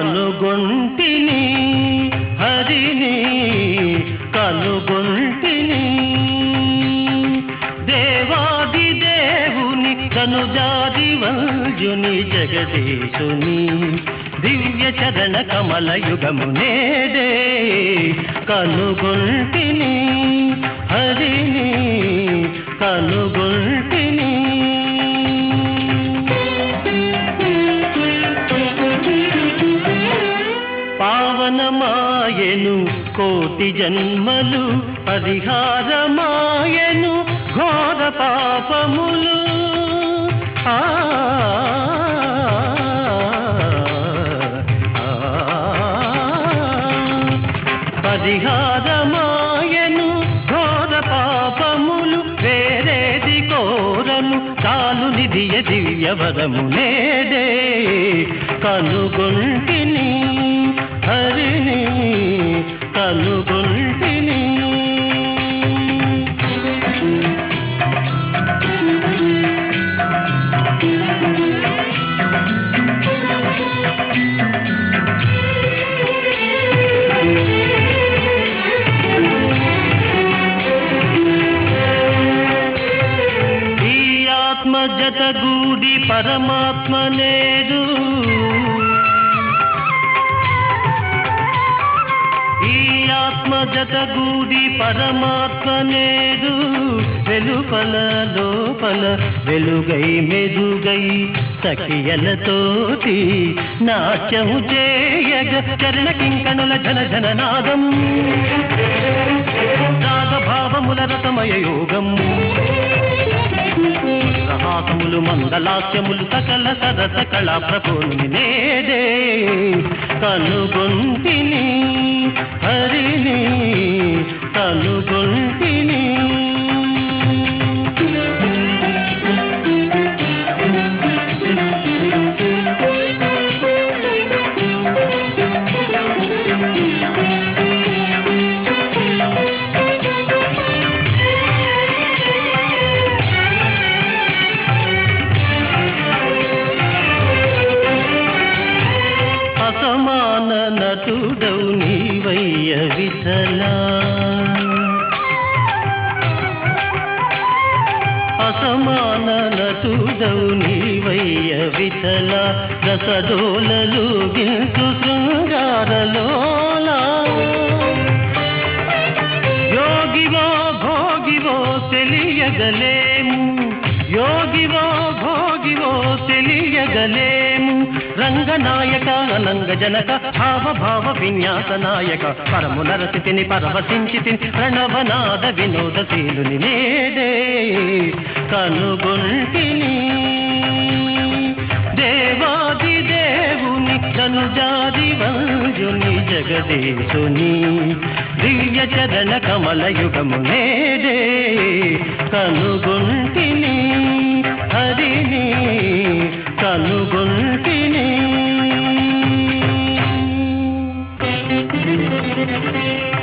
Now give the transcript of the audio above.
కనుగొంటిని హరిని కనుగొంటిని దేవాది దేవుని కనుజాది వంజుని జగదీశుని దివ్య చరణ కమల యుగము నేడే కనుగొంటిని హరిని కనుగొంటిని పావనమాయను కోటి జన్మలు పరిహారమాయను ఘోర పాపములు ఆ పరిహారమాయను ఘోర పాపములు వేరేది కోరను చాలు నిధియ దివ్యవరము నేడే కనుగొంటిని హరిని కనుగొంటిని ఈ ఆత్మ జతగూడి పరమాత్మ నేడు ఈ ఆత్మ జతగూడి పరమాత్మ నేడు వెలుపల లోపల వెలుగై మెరుగై సఖియలతోటి నాట్యము చేయగ చరణ కింకణుల జన జన నాదం రాగభావముల రసమయ యోగం రహాసములు మందలాస్యములు సకల సరస కళా ప్రభుని నేడే కనుగొంటిని హరిని కనుగొంటిని అసమాన నటుడవు నీవయ్య విఠలా అసమాన నటుడవు నీవయ్య విఠల రసడోలలు గిల్సు శృంగారలోలా యోగివో భోగివో తెలియగలేము యోగివో భోగివో తెలియగలేము రంగనాయక అనంగ జనక భావ భావ విన్యాస నాయక పరము నరసితిని పరవశించితిని ప్రణవనాద వినోదశీలుని నేడే కనుగొంటిని దేవాది దేవుని ధనుజాది వంజుని జగదీశుని దివ్య చరణ కమల యుగము నేడే కనుగొంటిని హరిని కనుగొంటిని